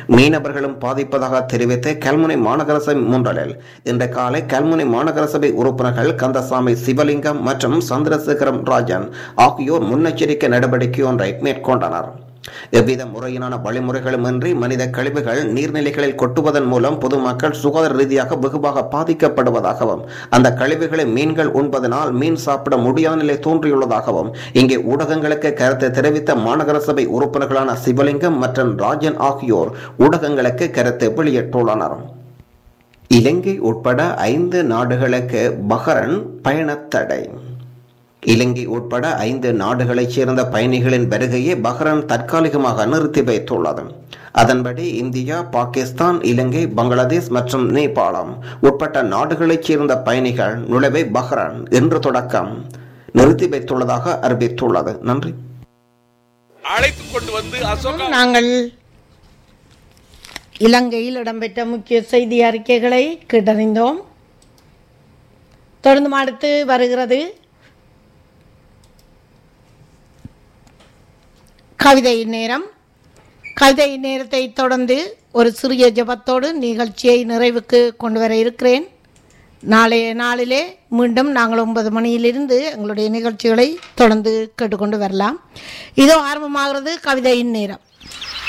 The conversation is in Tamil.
மீனவர்களும் பாதிப்பதாக தெரிவித்து கல்முனை மாநகர சபை முன்றலில் இன்று காலை கல்முனை மாநகர சபை உறுப்பினர்கள் கந்தசாமி சிவலிங்கம் மற்றும் சந்திரசேகரம் ராஜன் ஆகியோர் முன்னெச்சரிக்கை நடவடிக்கை ஒன்றை மேற்கொண்டனர் எவ்வித முறையிலான வழிமுறைகளுமின்றி மனித கழிவுகள் நீர்நிலைகளில் கொட்டுவதன் மூலம் பொதுமக்கள் சுகாதார ரீதியாக வெகுவாக பாதிக்கப்படுவதாகவும் அந்த கழிவுகளை மீன்கள் உண்பதனால் மீன் சாப்பிட முடியாத நிலை தோன்றியுள்ளதாகவும் இங்கே ஊடகங்களுக்கு கருத்து தெரிவித்த மாநகர சபை உறுப்பினர்களான சிவலிங்கம் மற்றும் ராஜன் ஆகியோர் ஊடகங்களுக்கு கருத்து வெளியிட்டுள்ளனர் இலங்கை உட்பட ஐந்து நாடுகளுக்கு பஹரன் பயணத்தடை இலங்கை உட்பட ஐந்து நாடுகளைச் சேர்ந்த பயணிகளின் வருகையை பஹ்ரைன் தற்காலிகமாக நிறுத்தி வைத்துள்ளது அதன்படி இந்தியா பாகிஸ்தான் இலங்கை பங்களாதேஷ் மற்றும் நேபாளம் உட்பட்ட நாடுகளைச் சேர்ந்த பயணிகள் நுழைவை பஹ்ரைன் இன்று தொடக்கம் நிறுத்தி வைத்துள்ளதாக அறிவித்துள்ளது நன்றி அழைத்து கொண்டு வந்து அசோகா நாங்கள் இலங்கையில் இடம்பெற்ற முக்கிய செய்தி அறிக்கைகளை கேட்டறிந்தோம் தொடர்ந்து அடுத்து வருகிறது கவிதை நேரம் கவிதை நேரத்தை தொடர்ந்து ஒரு சிறிய ஜெபத்தோடு நிகழ்ச்சியை நிறைவுக்கு கொண்டு வர இருக்கிறேன் நாளைய நாளிலே மீண்டும் நாங்கள் ஒன்பது மணியிலிருந்து எங்களுடைய நிகழ்ச்சிகளை தொடர்ந்து கேட்டுக்கொண்டு வரலாம் இதோ ஆரம்பமாகிறது கவிதையின் நேரம்